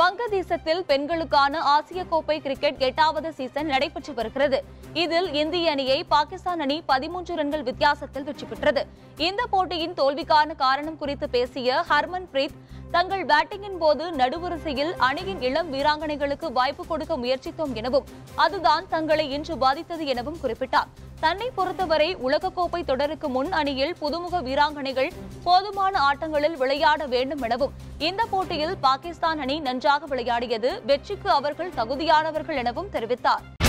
வங்கதேசத்தில் பெண்களுக்கான ஆசிய கோப்பை கிரிக்கெட் எட்டாவது சீசன் நடைபெற்று வருகிறது இதில் இந்திய அணியை பாகிஸ்தான் அணி பதிமூன்று ரன்கள் வித்தியாசத்தில் வெற்றி பெற்றது இந்த போட்டியின் தோல்விக்கான காரணம் குறித்து பேசிய ஹர்மன் பிரீத் தங்கள் பேட்டிங்கின் போது நடுவரிசையில் அணியின் இளம் வீராங்கனைகளுக்கு வாய்ப்பு கொடுக்க முயற்சித்தோம் எனவும் அதுதான் தங்களை இன்று பாதித்தது எனவும் குறிப்பிட்டார் தன்னை பொறுத்தவரை உலகக்கோப்பை தொடருக்கு முன் அணியில் புதுமுக வீராங்கனைகள் போதுமான ஆட்டங்களில் விளையாட வேண்டும் எனவும் இந்த போட்டியில் பாகிஸ்தான் அணி நன்றாக விளையாடியது வெற்றிக்கு அவர்கள் தகுதியானவர்கள் எனவும் தெரிவித்தார்